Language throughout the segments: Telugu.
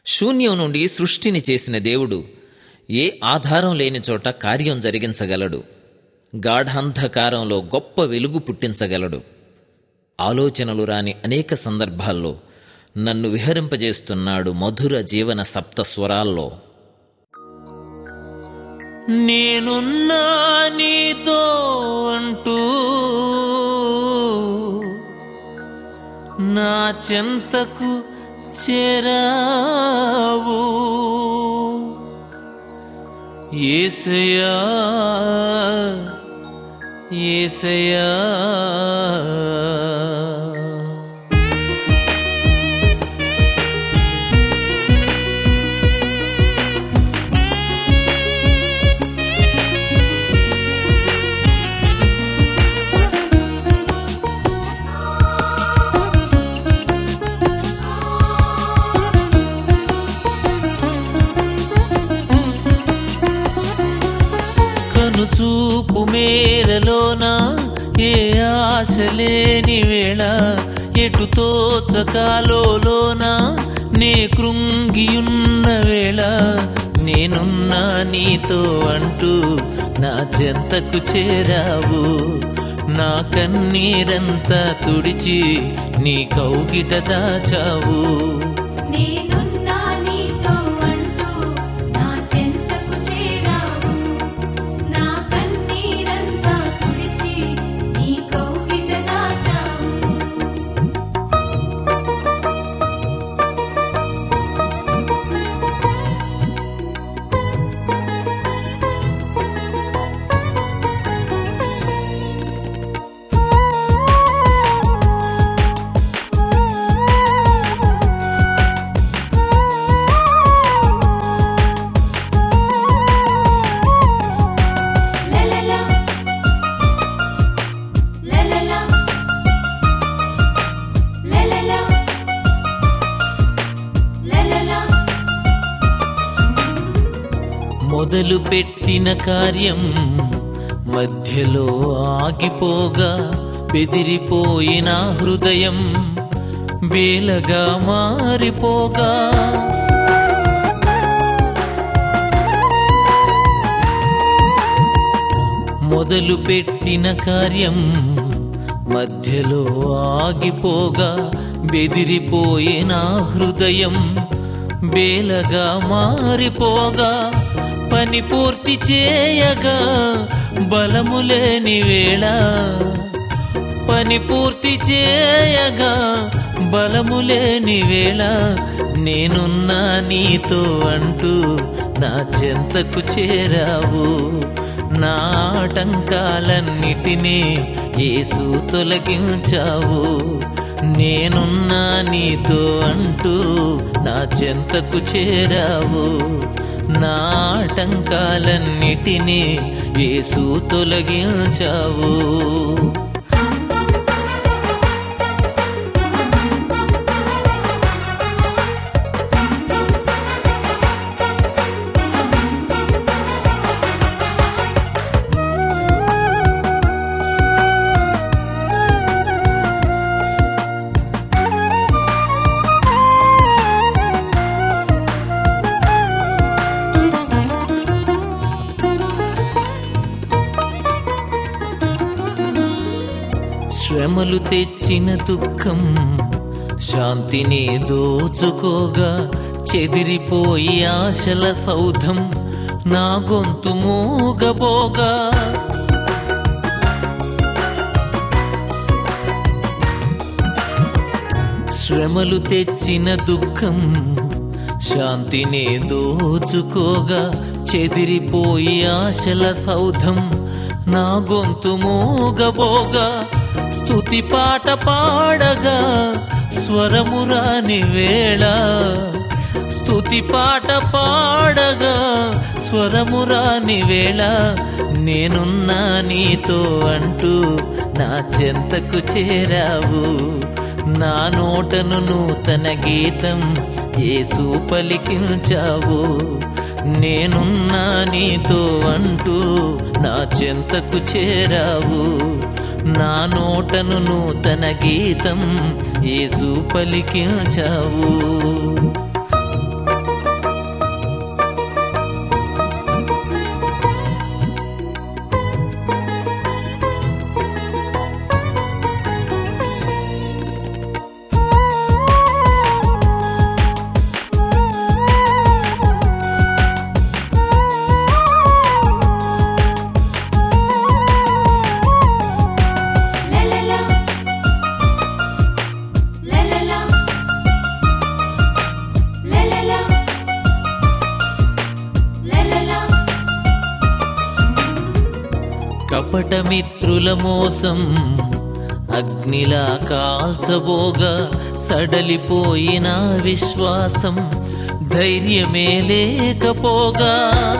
శూన్యం నుండి సృష్టిని చేసిన దేవుడు ఏ ఆధారం లేని చోట కార్యం జరిగించగలడు గాఢాంధకారంలో గొప్ప వెలుగు పుట్టించగలడు ఆలోచనలు రాని అనేక సందర్భాల్లో నన్ను విహరింపజేస్తున్నాడు మధుర జీవన సప్త స్వరాల్లో నేనున్నా నీతో అంటూ నా చెంతకు చేరావు ఏసయా ఏసయా కనుచూపు మేరలోన ఏ ఆశ లేని వేళ ఎటు తోచకాలోన నే కృంగియున్న వేళ నేనున్నా నీతో అంటూ నా చెంతకు చేరావు నా కన్నీరంతా తుడిచి నీ కౌగిట దాచావు నేనున్నా నీతో అంటూ నా చెంతకు చేరావు నా కన్నీరంతా తుడిచి నీ కౌగిట దాచావు లలలా లలలా లలలా లలలా మొదలు పెట్టిన కార్యం మధ్యలో ఆగిపోగా బెదిరిపోయిన హృదయం వేలగా మారిపోగా మొదలు పెట్టిన కార్యం మధ్యలో ఆగిపోగా బెదిరిపోయిన హృదయం బేలగా మారిపోగా పని పూర్తి చేయగా బలము లేని వేళ పని పూర్తి చేయగా బలము లేని వేళ నేనున్నా నీతో అంటూ నా చెంతకు చేరావు నా ఆటంకాలన్నిటినీ యేసు తొలగించావు నేనున్నా నీతో అంటూ నా చెంతకు చేరావు నా ఆటంకాలన్నిటినీ యేసు తొలగించావు శ్రమలు తెచ్చిన దుఃఖం శాంతిని దోచుకోగా చెదిరిపోయి ఆశల సౌధం నా గొంతు మూగబోగా శ్రమలు తెచ్చిన దుఃఖం శాంతిని దోచుకోగా చెదిరిపోయి ఆశల సౌధం నా గొంతు మూగబోగా స్తుతి పాట పాడగా స్వరము రాని వేళ స్తుతి పాట పాడగా స్వరము రాని వేళ నేనున్నా నీతో అంటూ నా చెంతకు చేరావు నా నోటను నూతన గీతం యేసు పలికించావు నేనున్నా నీతో అంటూ నా చెంతకు చేరావు నా నోటను నూతన గీతం యేసు పలికించావు కపట మిత్రుల మోసం అగ్నిలా కాల్చబోగా సడలిపోయిన విశ్వాసం ధైర్యమే లేకపోగా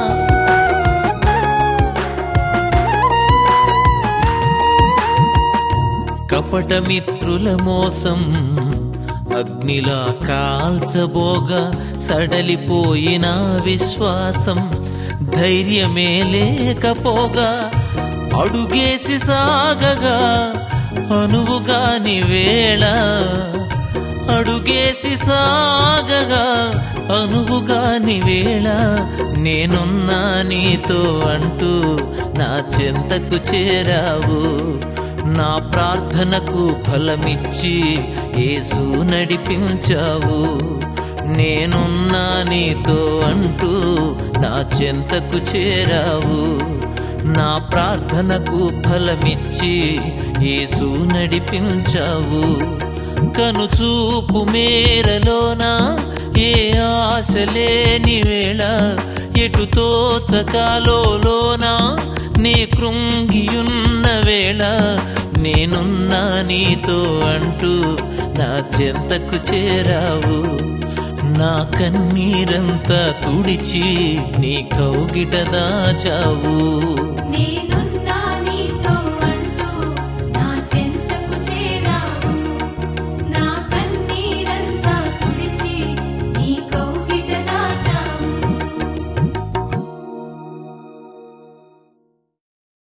కపట మిత్రుల మోసం అగ్నిలా కాల్చబోగా సడలిపోయిన విశ్వాసం ధైర్యమే లేకపోగా అడుగేసి సాగగా అనువుగాని వేళ అడుగేసి సాగగా అనువుగాని వేళ నేనున్నా నీతో అంటూ నా చెంతకు చేరావు నా ప్రార్థనకు ఫలమిచ్చి యేసు నడిపించావు నేనున్నా నీతో అంటూ నా చెంతకు చేరావు నా ప్రార్థనకు ఫలమిచ్చి యేసు నడిపించావు కనుచూపు మేరలోన ఏ ఆశ లేని వేళ ఎటు తోచకాలోన నే కృంగియున్న వేళ నేనున్నా నీతో అంటూ నా చెంతకు చేరావు నా కన్నీరంతా తుడిచి నీ కౌగిట దాచావు